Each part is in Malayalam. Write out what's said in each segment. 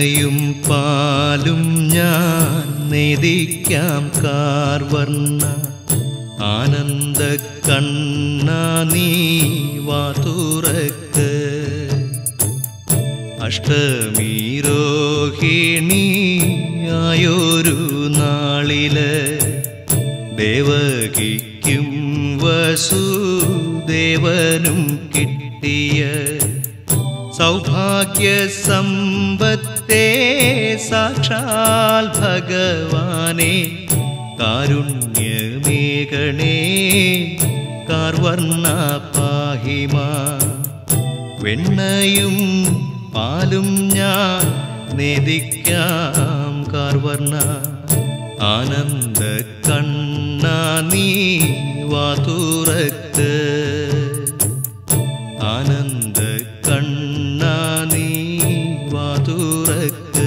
വെണ്ണയും പാലും ഞാൻ നേദിക്കാം കാർവർണ്ണ ആനന്ദ കണ്ണ നീ വാതുറക്ക് അഷ്ടമി രോഹിണി ആയൊരു നാളില് ദേവകിക്കും വസുദേവനും കിട്ടിയ സൗഭാഗ്യ സമ്പത്തേ സാക്ഷാൽ ഭഗവാനെ കാരുണ്യമേകണേ കാർവർണ്ണ പാഹിമാ വെണ്ണയും പാലും ഞാൻ നേദിക്കാം കാർവർണ്ണ ആനന്ദ കണ്ണ നീ വാതുറക്ക് ആനന്ദ കണ്ണ നീ വാതുറക്ക്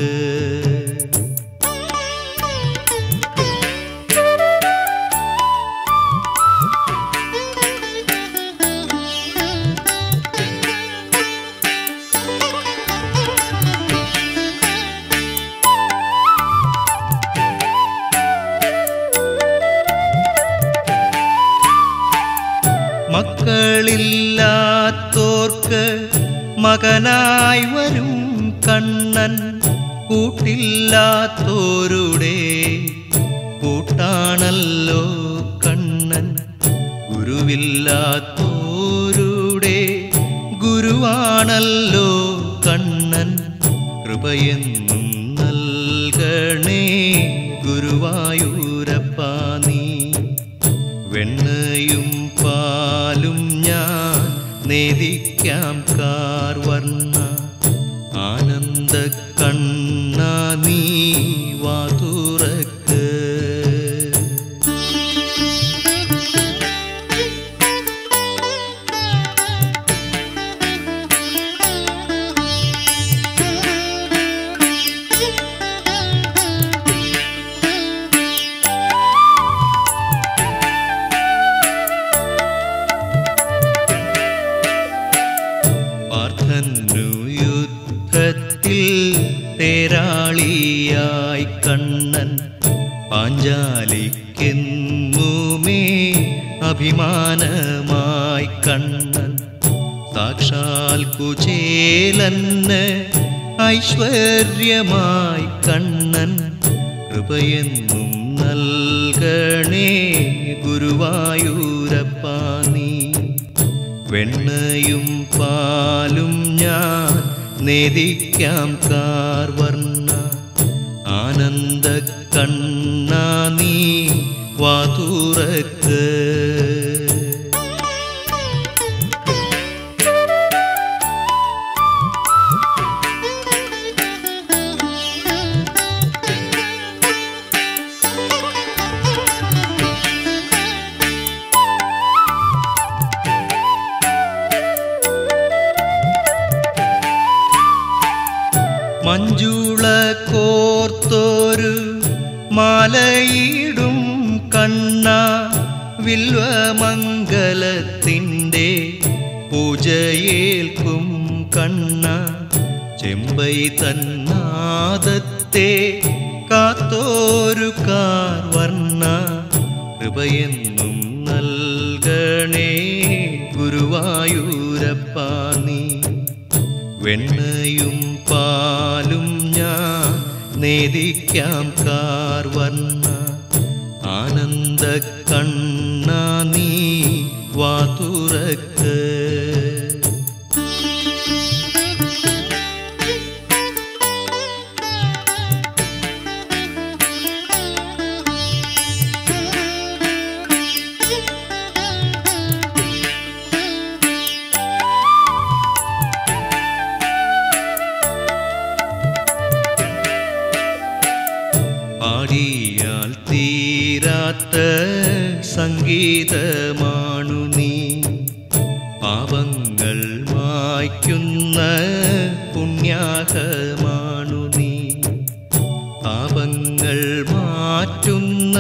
മക്കളില്ലാത്തോർക്ക് മകനായി വരും കണ്ണൻ കൂട്ടില്ലാത്തോരുടെ കൂട്ടാണല്ലോ കണ്ണൻ ഗുരുവില്ലാത്തോരുടെ ഗുരുവാണല്ലോ കണ്ണൻ കൃപയെന്നും നൽകണേ ഗുരുവായൂരപ്പ നീ വെണ്ണയും പാലും ഞാൻ നേദിക്കാം കാർവർണ്ണ ആനന്ദ കണ്ണ നീ വാതുറക്ക് പാർത്ഥനു യുദ്ധത്തിൽ തേരാളിയായി കണ്ണൻ പാഞ്ചാലിക്കെന്നുമേ അഭിമാനമായി കണ്ണൻ സാക്ഷാൽ കുചേലന് ഐശ്വര്യമായി കണ്ണൻ കൃപയെന്നും നൽകണേ ഗുരുവായൂരപ്പ നീ വെണ്ണയും പാലും ഞാൻ നേദിക്കാം കാർവർണ്ണ ആനന്ദ കണ്ണ നീ വാതുറക്ക് മഞ്ജുള കോർത്തൊരു മാലയിടും കണ്ണ വില്വമംഗലത്തിൻ്റെ പൂജയേൽക്കും കണ്ണ ചെമ്പൈ തന്നാദത്തെ കാത്തോരു കാർവർണ്ണ കൃപയെന്നും നൽകണേ ഗുരുവായൂരപ്പ നീ വെണ്ണയും പാലും ഞാൻ നേദിക്കാം കാർവർണ്ണ ആനന്ദ കണ്ണ നീ വാതുറക്ക് പാടിയാൽ തീരാത്ത സംഗീതമാണു നീ പാപങ്ങൾ മായ്ക്കുന്ന പുണ്യാഹമാണു നീ പാപങ്ങൾ മാറ്റുന്ന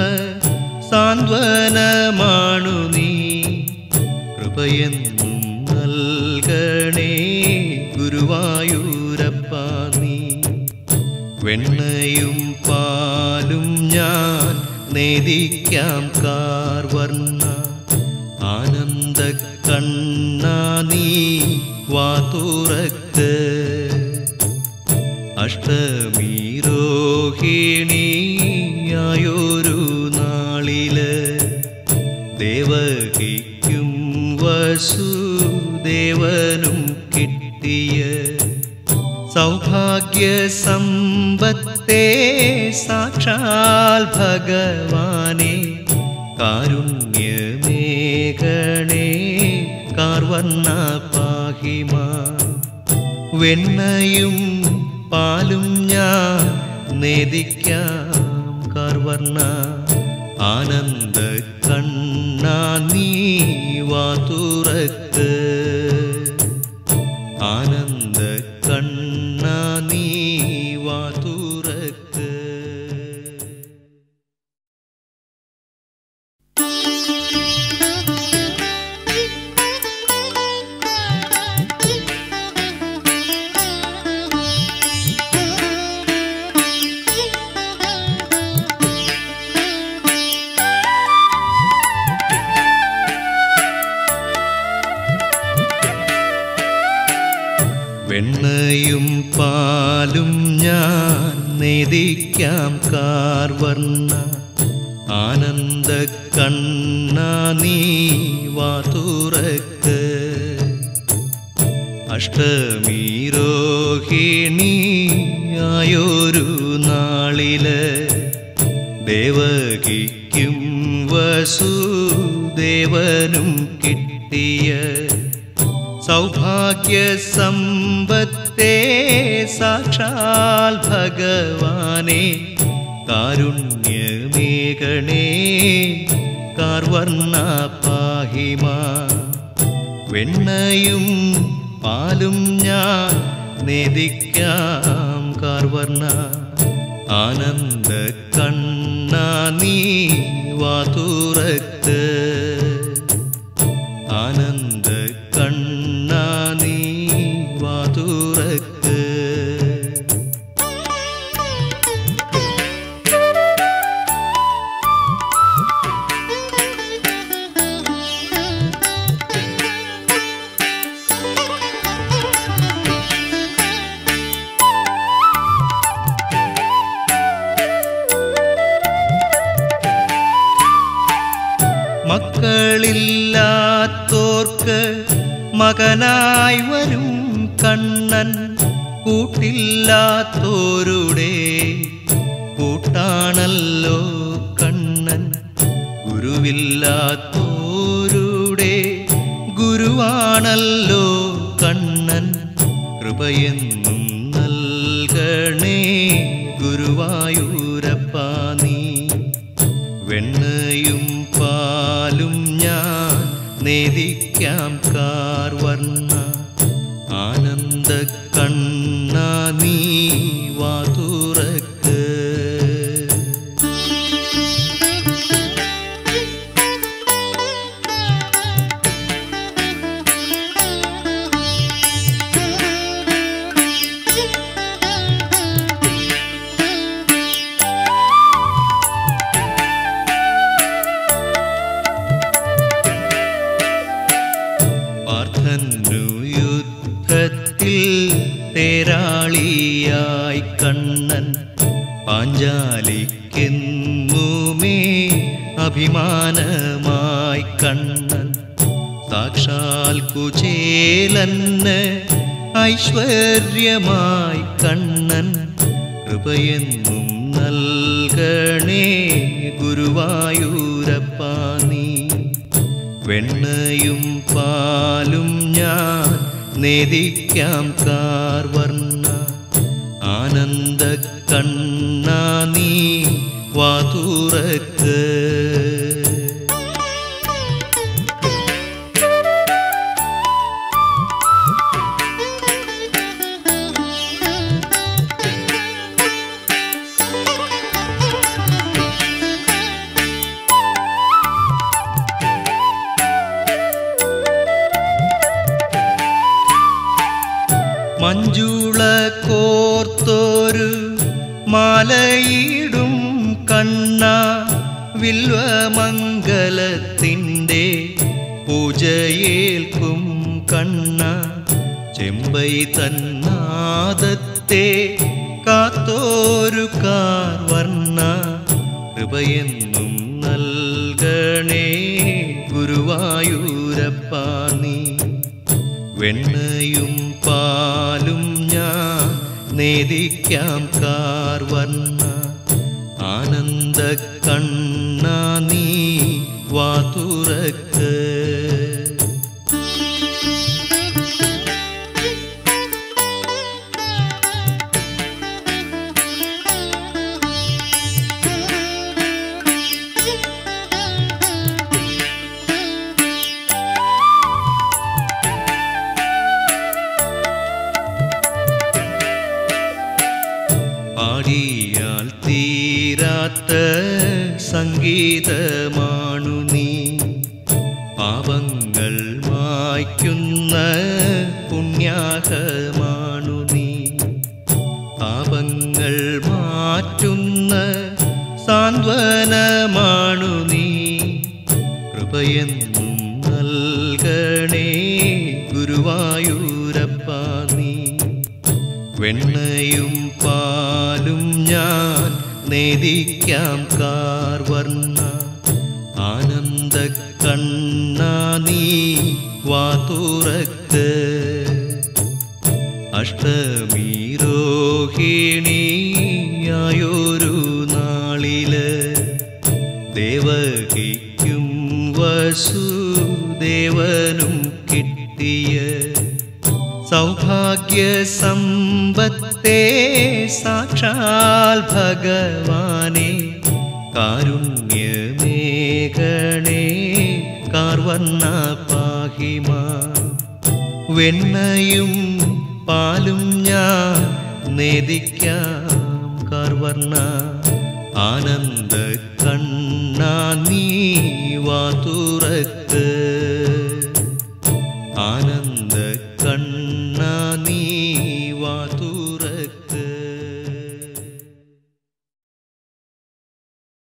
സാന്ത്വനമാണു നീ കൃപയെന്നും നൽകണേ ഗുരുവായൂരപ്പ നീ വെണ്ണയും പാലും ഞാൻ നേദിക്കാം കാർവർണ്ണ ആനന്ദ കണ്ണാ നീ വാതുറക്ക് അഷ്ടമീരോഹിണിയായൊരു നാളില് ദേവകിക്കും വസുദേവനും കിട്ടിയ സൗഭാഗ്യ സമ്പത്തെ സാക്ഷാൽ ഭഗവാനെ കാരുണ്യമേഘണേ കാർവർണ്ണ പാഹിമാ വെണ്ണയും പാലും ഞാൻ നേദിക്കാം കാർവർണ്ണ ആനന്ദ കണ്ണാ നീ വാതുറക്ക് ആനന്ദ കണ്ണാ നീ വാതുറക്ക് വെണ്ണയും പാലും ഞാൻ നേദിക്കാം കാർവർണ്ണ ആനന്ദ കണ്ണാ നീ വാതുറക്ക് അഷ്ടമീരോഹിണിയായൊരു നാളില് ദേവകിക്കും വസുദേവനും കിട്ടിയ സൗഭാഗ്യ സമ്പത്തെ സാക്ഷാൽ ഭഗവാനെ കാരുണ്യമേകണേ കാർവർണ്ണ പാഹിമാ വെണ്ണയും പാലും ഞാൻ നേദിക്കാം കാർവർണ്ണ ആനന്ദ കണ്ണാ നീ വാതുറക്ക് ആനന്ദ കണ്ണാ നീ വാതുറക്ക് മക്കളില്ലാത്തോർക്ക് മകനായി വരും കണ്ണൻ കൂട്ടില്ലാത്തോരുടെ കൂട്ടാണല്ലോ കണ്ണൻ ഗുരുവില്ലാത്തോരുടെ ഗുരുവാണല്ലോ കണ്ണൻ കൃപയെന്നും നൽകണേ ഗുരുവായൂരപ്പാ നീ വെണ്ണയും പാലും ഞാൻ നേദിക്കാം കാർവർണ്ണ ആനന്ദ കണ്ണാ നീ വാതുറക്ക് പാർത്ഥനു യുദ്ധത്തിൽ തേരാളിയായി കണ്ണൻ പാഞ്ചാലിക്കെന്നുമേ അഭിമാനമായി കണ്ണൻ സാക്ഷാൽ കുചേലന് ഐശ്വര്യമായി കണ്ണൻ കൃപയെന്നും നൽകണേ ഗുരുവായൂരപ്പാ നീ വെണ്ണയും പാലും ഞാൻ നേദിക്കാം കാർവർണ്ണ ആനന്ദ കണ്ണാ നീ വാതുറക്ക് മഞ്ജുള കോർത്തോരു മാലയിടും കണ്ണ വിൽവമംഗലത്തിൻ്റെ പൂജയേൽക്കും കണ്ണ ചെമ്പൈ തന്നാദത്തെ കാത്തോരു കാർവർണ്ണ കൃപയെന്നും നൽകണേ ഗുരുവായൂരപ്പാ നീ വെണ്ണയും പാലും ഞാൻ നേദിക്കാം കാർവർണ്ണ ആനന്ദ കണ്ണ നീ വാതുറക്ക് പാടിയാൽ തീരാത്ത സംഗീതമാണു നീ പാപങ്ങൾ മായ്ക്കുന്ന പുണ്യാഹമാണു നീ പാപങ്ങൾ മാറ്റുന്ന സാന്ത്വനമാണു നീ കൃപയെന്നും നൽകണേ ഗുരുവായൂരപ്പ നീ വെണ്ണയും പാലും ഞാൻ നേദിക്കാം കാർവർണ്ണ ആനന്ദ കണ്ണ നീ വാതുറക്ക് അഷ്ടമീരോഹിണിയായൊരു നാളില് ദേവകിക്കും വസുദേവനും കിട്ടിയ സൗഭാഗ്യ സമ്പത്തേ സാക്ഷാൽ ഭഗവാനെ കാരുണ്യമേഘണേ കാർവർണ്ണ പാഹിമ വെണ്ണയും പാലും ഞാൻ നേദിക്കാം കാർവർണ്ണ ആനന്ദ കണ്ണ നീ വാതുറക്ക